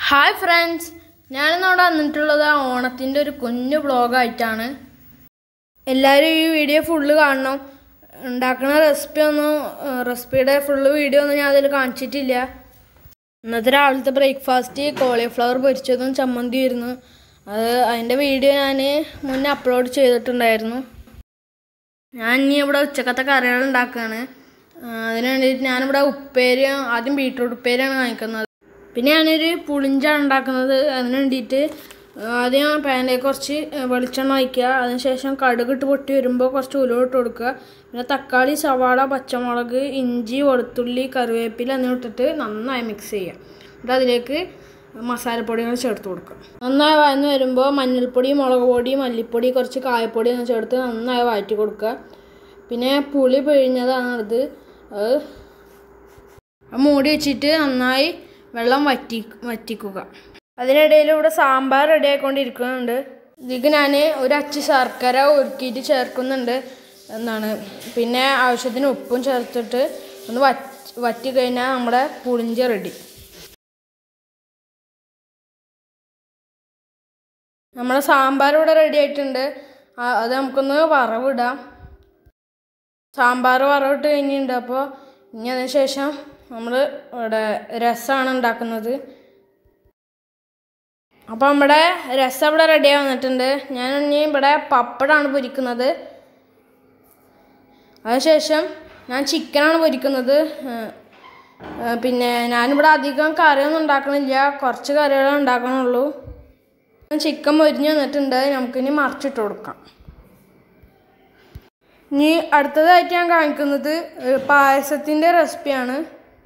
hi friends ഞാനിന്നിവിടെ വന്നിട്ടുള്ളത് ആ ഓണത്തിൻ്റെ ഒരു കുഞ്ഞു ബ്ലോഗായിട്ടാണ് എല്ലാവരും ഈ വീഡിയോ ഫുള്ള് കാണണം ഉണ്ടാക്കുന്ന റെസിപ്പി ഒന്നും റെസിപ്പിയുടെ ഫുള്ള് വീഡിയോ ഒന്നും ഞാൻ അതിൽ കാണിച്ചിട്ടില്ല ഇന്നത്തെ രാവിലത്തെ ബ്രേക്ക്ഫാസ്റ്റ് കോളിഫ്ലവർ പൊരിച്ചതും ചമ്മന്തിയായിരുന്നു അത് അതിൻ്റെ വീഡിയോ ഞാൻ മുന്നേ അപ്ലോഡ് ചെയ്തിട്ടുണ്ടായിരുന്നു ഞാൻ ഇനി ഇവിടെ ഉച്ചക്കത്തെ കറികൾ ഉണ്ടാക്കുകയാണ് ആ, അതിന് വേണ്ടിയിട്ട് ഞാനിവിടെ ഉപ്പേരി ആദ്യം ബീട്രൂട്ട് ഉപ്പേരിയാണ് കാണിക്കുന്നത് പിന്നെ ഞാനൊരു പുളിഞ്ചാണ് ഉണ്ടാക്കുന്നത് അതിന് വേണ്ടിയിട്ട് ആദ്യം പാനിലേക്ക് കുറച്ച് വെളിച്ചെണ്ണ ഒഴിക്കുക അതിനുശേഷം കടുകിട്ട് പൊട്ടി വരുമ്പോൾ കുറച്ച് ഉലുവ ഇട്ട് കൊടുക്കുക പിന്നെ തക്കാളി സവാള പച്ചമുളക് ഇഞ്ചി വെളുത്തുള്ളി കറിവേപ്പില എന്നിവ ഇട്ടിട്ട് നന്നായി മിക്സ് ചെയ്യുക എന്നിട്ട് അതിലേക്ക് മസാലപ്പൊടികൾ ചേർത്ത് കൊടുക്കുക നന്നായി വഴന്ന് വരുമ്പോൾ മഞ്ഞൾപ്പൊടി മുളക് പൊടി മല്ലിപ്പൊടി കുറച്ച് കായപ്പൊടി എന്ന് ചേർത്ത് നന്നായി വഴറ്റി കൊടുക്കുക പിന്നെ പുളി പിഴിഞ്ഞതാണ് ഇത് അത് അത് മൂടി വെച്ചിട്ട് നന്നായി വെള്ളം വറ്റി വറ്റിക്കുക അതിനിടയിൽ ഇവിടെ സാമ്പാർ റെഡി ആയിക്കൊണ്ടിരിക്കുന്നുണ്ട് ഇതിലേക്ക് ഞാൻ ഒരു അച്ച് ശർക്കര ഉരുക്കിയിട്ട് ചേർക്കുന്നുണ്ട് എന്നാണ് പിന്നെ ആവശ്യത്തിന് ഉപ്പും ചേർത്തിട്ട് ഒന്ന് വറ്റി വറ്റി കഴിഞ്ഞാൽ നമ്മുടെ പുളിഞ്ചി റെഡി നമ്മുടെ സാമ്പാർ ഇവിടെ റെഡി ആയിട്ടുണ്ട് ആ, അത് നമുക്കൊന്ന് വറവിടാം സാമ്പാർ വറവിട്ട് കഴിഞ്ഞിട്ടുണ്ട് അപ്പോൾ ഇനി അതിന് ശേഷം നമ്മൾ ഇവിടെ രസമാണ് ഉണ്ടാക്കുന്നത് അപ്പോൾ നമ്മുടെ രസം ഇവിടെ റെഡി വന്നിട്ടുണ്ട് ഞാൻ ഇനി ഇവിടെ പപ്പടമാണ് പൊരിക്കുന്നത് അതിനുശേഷം ഞാൻ ചിക്കനാണ് പൊരിക്കുന്നത് ഏഹ്, ഏഹ്, പിന്നെ ഞാനിവിടെ അധികം കറിയൊന്നും ഉണ്ടാക്കണില്ല കുറച്ച് കറികളെ ഉണ്ടാക്കണുള്ളൂ ചിക്കൻ പൊരിഞ്ഞ് വന്നിട്ടുണ്ട് നമുക്കിനി മറിച്ചിട്ട് കൊടുക്കാം ഇനി അടുത്തതായിട്ട് ഞാൻ കാണിക്കുന്നത് ഏഹ്, പായസത്തിൻ്റെ റെസിപ്പിയാണ്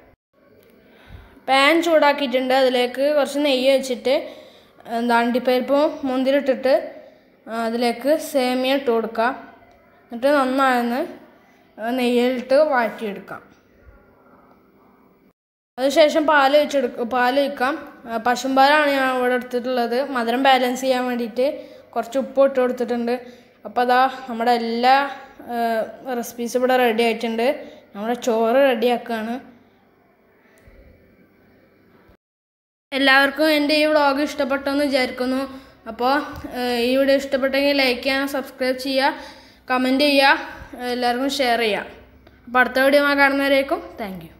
പാൻ ചൂടാക്കിയിട്ടുണ്ട് അതിലേക്ക് കുറച്ച് നെയ്യ് വെച്ചിട്ട് എന്താ അണ്ടിപ്പരിപ്പും മുന്തിരിട്ടിട്ട് ആ, അതിലേക്ക് സേമിയ ഇട്ട് കൊടുക്കാം എന്നിട്ട് നന്നായൊന്ന് നെയ്യിലിട്ട് വാട്ടിയെടുക്കാം അതിനുശേഷം പാൽ വെച്ചെടുക്കും പാൽ ഒഴിക്കാം ആ, പശുമ്പാലാണ് ഞാൻ ഇവിടെ എടുത്തിട്ടുള്ളത് മധുരം ബാലൻസ് ചെയ്യാൻ വേണ്ടിയിട്ട് കുറച്ച് ഉപ്പ് ഇട്ട് കൊടുത്തിട്ടുണ്ട് അപ്പോൾ അതാ നമ്മുടെ എല്ലാ റെസിപ്പീസും ഇവിടെ റെഡി ആയിട്ടുണ്ട് നമ്മുടെ ചോറ് റെഡിയാക്കുകയാണ് എല്ലാവർക്കും എൻ്റെ ഈ വ്ളോഗ് ഇഷ്ടപ്പെട്ടെന്ന് വിചാരിക്കുന്നു അപ്പോൾ ഈ വീഡിയോ ഇഷ്ടപ്പെട്ടെങ്കിൽ ലൈക്ക് ചെയ്യാൻ സബ്സ്ക്രൈബ് ചെയ്യുക കമൻറ്റ് ചെയ്യുക എല്ലാവർക്കും ഷെയർ ചെയ്യുക അപ്പോൾ അടുത്ത വീഡിയോ കാണുന്നവരേക്കും താങ്ക് യു